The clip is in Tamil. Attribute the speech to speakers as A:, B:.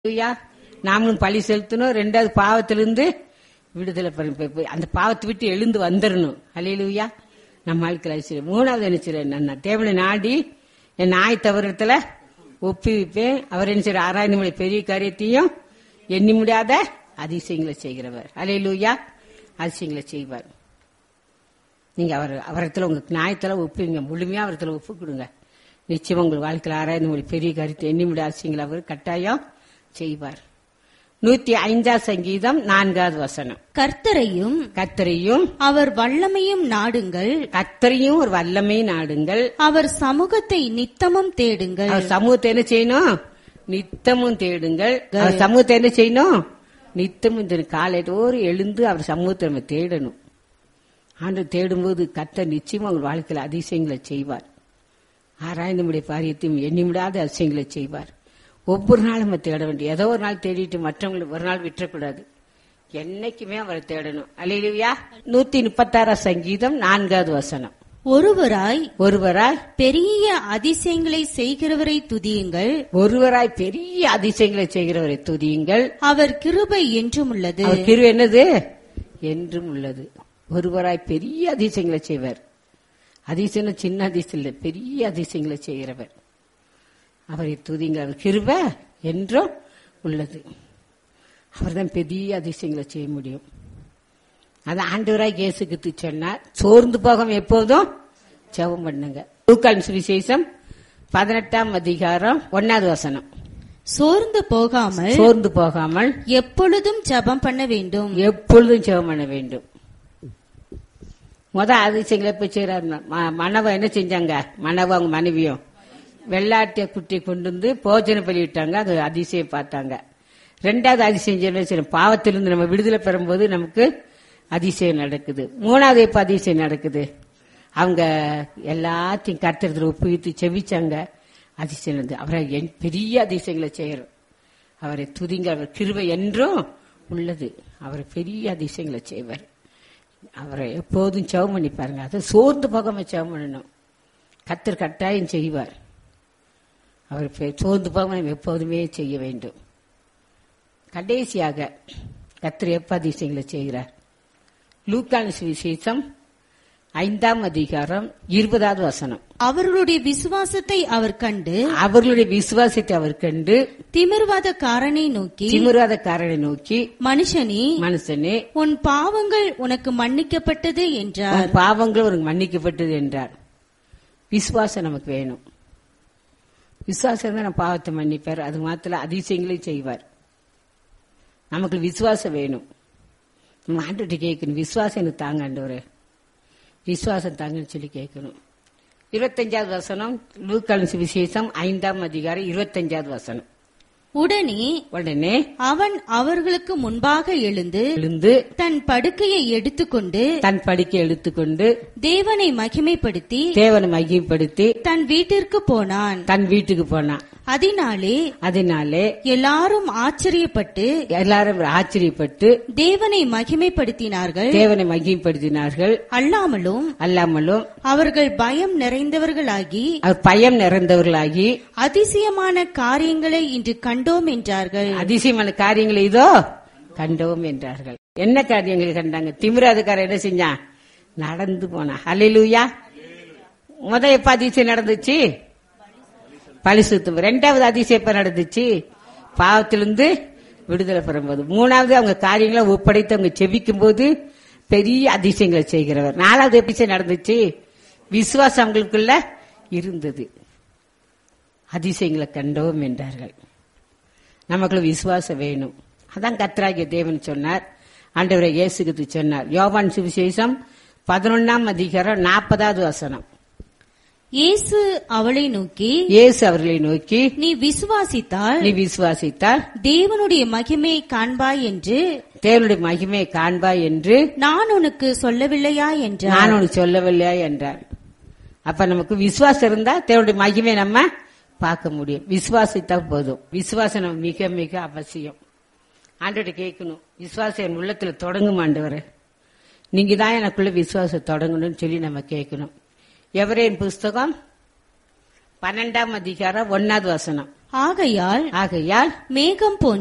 A: ஹalleluya. நாமளும் பழி செலுத்தணும் ரெண்டாவது பாவத்திலிருந்து விடுதலை பண்ணி போய் போய் அந்த பாவத்தை விட்டு எழுந்து வந்துடணும் அலையிலுயா நம்ம வாழ்க்கையில் ஐஸ்வர்யம் மூணாவது நினைச்சிருவேன் நான் தேவனை நாடி என் நாய் தவறத்துல ஒப்புவிப்பேன் அவர் என்ன செய்யற ஆராய்ந்து மொழி பெரிய காரியத்தையும் எண்ணி முடியாத அதிசயங்களை செய்கிறவர் அலையிலுயா அதிசயங்களை செய்வார் நீங்க அவர் அவரத்துல உங்க நியாயத்துல ஒப்புவீங்க முழுமையா அவரத்துல ஒப்பு கொடுங்க நிச்சயம் உங்கள் வாழ்க்கையில் ஆராய்ந்து மொழி பெரிய காரியத்தை எண்ணி முடியாத அதிசயங்களை அவர் கட்டாயம் செய்வார் நூத்தி ஐந்தாம் சங்கீதம் நான்காவது வசனம்
B: கர்த்தரையும்
A: கத்தரையும்
B: அவர் வல்லமையும் நாடுங்கள்
A: கத்தரையும் ஒரு வல்லமை நாடுங்கள்
B: அவர் சமூகத்தை நித்தமும் தேடுங்கள்
A: அவர் சமூகத்தை என்ன செய்யணும் நித்தமும் தேடுங்கள் அவர் சமூகத்தை என்ன செய்யணும் நித்தமும் தேடும் காலையோடு எழுந்து அவர் சமூகத்தை நம்ம தேடணும் ஆண்டு தேடும்போது கத்த நிச்சயமா உங்கள் வாழ்க்கையில் அதிசயங்களை செய்வார் ஆராய்ந்து முடிய பாரியத்தையும் எண்ணி முடியாத அதிசயங்களை செய்வார் ஒவ்வொரு நாளும் நம்ம தேட வேண்டிய ஏதோ ஒரு நாள் தேடிட்டு மற்றவங்களுக்கு ஒரு நாள் விட்டுறக்கூடாது என்னைக்குமே அவரை தேடணும் அலையிலுயா நூத்தி முப்பத்தாறாம் சங்கீதம் நான்காவது வசனம்
B: ஒருவராய்
A: ஒருவராய்
B: பெரிய அதிசயங்களை செய்கிறவரை துதியுங்கள்
A: ஒருவராய் பெரிய அதிசயங்களை செய்கிறவரை துதியுங்கள்
B: அவர் கிருபை என்றும் உள்ளது
A: அவர் கிரு என்னது என்றும் உள்ளது ஒருவராய் பெரிய அதிசயங்களை செய்வார் அதிசயம் சின்ன அதிசயம் இல்லை பெரிய அதிசயங்களை செய்கிறவர் அவரை துதிங்கள் அவர் கிருப என்றும் உள்ளது அவர்தான் பெரிய அதிசயங்களை செய்ய முடியும் அது ஆண்டவராய் இயேசுக்கு சொன்னார் சோர்ந்து போகாம எப்போதும் ஜெபம் பண்ணுங்க லூக்கான் சுவிசேஷம் பதினெட்டாம் அதிகாரம் ஒன்னாவது வசனம்
B: சோர்ந்து போகாமல்
A: சோர்ந்து போகாமல்
B: எப்பொழுதும் ஜெபம் பண்ண வேண்டும்
A: எப்பொழுதும் ஜெபம் பண்ண வேண்டும் முத அதிசயங்களை போய் செய்யறாரு மனவ என்ன செஞ்சாங்க மனவ அவங்க மனைவியும் வெள்ளாட்டிய குட்டி கொண்டு வந்து போஜனம் பண்ணிவிட்டாங்க அது அதிசயம் பார்த்தாங்க ரெண்டாவது அதிசயம் என்ன செய்யணும் பாவத்திலிருந்து நம்ம விடுதலை பெறும்போது நமக்கு அதிசயம் நடக்குது மூணாவது எப்ப அதிசயம் நடக்குது அவங்க எல்லாத்தையும் கர்த்தரத்தில் ஒப்புவித்து செவிச்சாங்க அதிசயம் நடந்தது அவரை என் பெரிய அதிசயங்களை செய்யறோம் அவரை துதிங்க அவர் கிருபை என்றும் உள்ளது அவர் பெரிய அதிசயங்களை செய்வார் அவரை எப்போதும் செவம் பண்ணி பாருங்க அதை சோர்ந்து போகாம செவம் பண்ணணும் கத்தர் கட்டாயம் செய்வார் அவர் பெ- சோர்ந்து போகாம நம்ம எப்போதுமே செய்ய வேண்டும் கடைசியாக கத்தர் எப்ப அதிசயங்களை செய்கிறார் லூக்கான விசேஷம் ஐந்தாம் அதிகாரம் இருபதாவது வசனம்
B: அவர்களுடைய விசுவாசத்தை அவர் கண்டு
A: அவர்களுடைய விசுவாசத்தை அவர் கண்டு
B: திமிர்வாதக்காரனை நோக்கி
A: திமிராதக்காரனை நோக்கி
B: மனுஷனே
A: மனுஷனே
B: உன் பாவங்கள் உனக்கு மன்னிக்கப்பட்டது என்றார்
A: உன் பாவங்கள் உனக்கு மன்னிக்கப்பட்டது என்றார் விசுவாசம் நமக்கு வேணும் விசுவாசம் தான் நம்ம பாவத்தை மன்னிப்பார் அது மாத்திர அதிசயங்களையும் செய்வார் நமக்கு விசுவாசம் வேணும் நம்ம ஆண்டுகிட்ட கேட்கணும் விசுவாசம் எனக்கு தாங்க ஆண்டவரே விசுவாசம் தாங்கன்னு சொல்லி கேட்கணும் இருபத்தஞ்சாவது வசனம் லூக்கான விசேஷம் ஐந்தாம் அதிகாரம் இருபத்தஞ்சாவது வசனம்
B: உடனே
A: உடனே
B: அவன் அவர்களுக்கு முன்பாக எழுந்து
A: எழுந்து
B: தன் படுக்கையை எடுத்துக்கொண்டு
A: தன் படிக்கை எடுத்துக்கொண்டு
B: தேவனை மகிமைப்படுத்தி
A: தேவனை மகிமைப்படுத்தி
B: தன் வீட்டிற்கு போனான்
A: தன் வீட்டுக்கு போனான்
B: அதனாலே
A: அதனாலே
B: எல்லாரும் ஆச்சரியப்பட்டு
A: எல்லாரும் ஆச்சரியப்பட்டு
B: தேவனை மகிமைப்படுத்தினார்கள்
A: தேவனை மகிமைப்படுத்தினார்கள்
B: அல்லாமலும்
A: அல்லாமலும்
B: அவர்கள் பயம் நிறைந்தவர்களாகி
A: அவர் பயம் நிறைந்தவர்களாகி
B: அதிசயமான காரியங்களை இன்று கண்டோம் என்றார்கள்
A: அதிசயமான காரியங்களை இதோ கண்டோம் என்றார்கள் என்ன காரியங்களை கண்டாங்க திமிராதுக்காரர் என்ன செஞ்சான் நடந்து போனா ஹalleluya முத எப்ப அதிசயம் நடந்துச்சு பரிசுத்தம் ரெண்டாவது அதிசயம் எப்ப நடந்துச்சு பாவத்திலிருந்து விடுதலை பெறும்போது மூணாவது அவங்க காரியங்களை ஒப்படைத்து அவங்க செபிக்கும் போது பெரிய அதிசயங்களை செய்கிறவர் நாலாவது எப்படி நடந்துச்சு விசுவாசம் அவங்களுக்குள்ள இருந்தது அதிசயங்களை கண்டோம் என்றார்கள் நமக்குள்ள விசுவாசம் வேணும் அதான் கத்ராகிய தேவன் சொன்னார் ஆண்டவரை இயேசுக்கு சொன்னார் யோவான் சுவிசேஷம் பதினொன்னாம் அதிகாரம் நாற்பதாவது வசனம்
B: இயேசு அவளை நோக்கி
A: இயேசு அவர்களை நோக்கி
B: நீ விசுவாசித்தால்
A: நீ விசுவாசித்தால்
B: தேவனுடைய மகிமையை காண்பாய் என்று
A: தேவனுடைய மகிமையை காண்பாய் என்று
B: நான் உனக்கு சொல்லவில்லையா என்றார்
A: நான் உனக்கு சொல்லவில்லையா என்றார் அப்ப நமக்கு விசுவாசம் இருந்தா தேவனுடைய மகிமை நம்ம பார்க்க முடியும் விசுவாசித்தா போதும் விசுவாசம் நமக்கு மிக மிக அவசியம் ஆண்டோட கேட்கணும் விசுவாசம் என் உள்ளத்துல தொடங்கும் ஆண்டவரே நீங்க தான் எனக்குள்ள விசுவாசம் தொடங்கணும்னு சொல்லி நம்ம கேட்கணும் எவரேன் புஸ்தகம் பன்னெண்டாம் அதிகாரம் ஒன்னாவது வசனம்
B: ஆகையால்
A: ஆகையால்
B: மேகம் போன்ற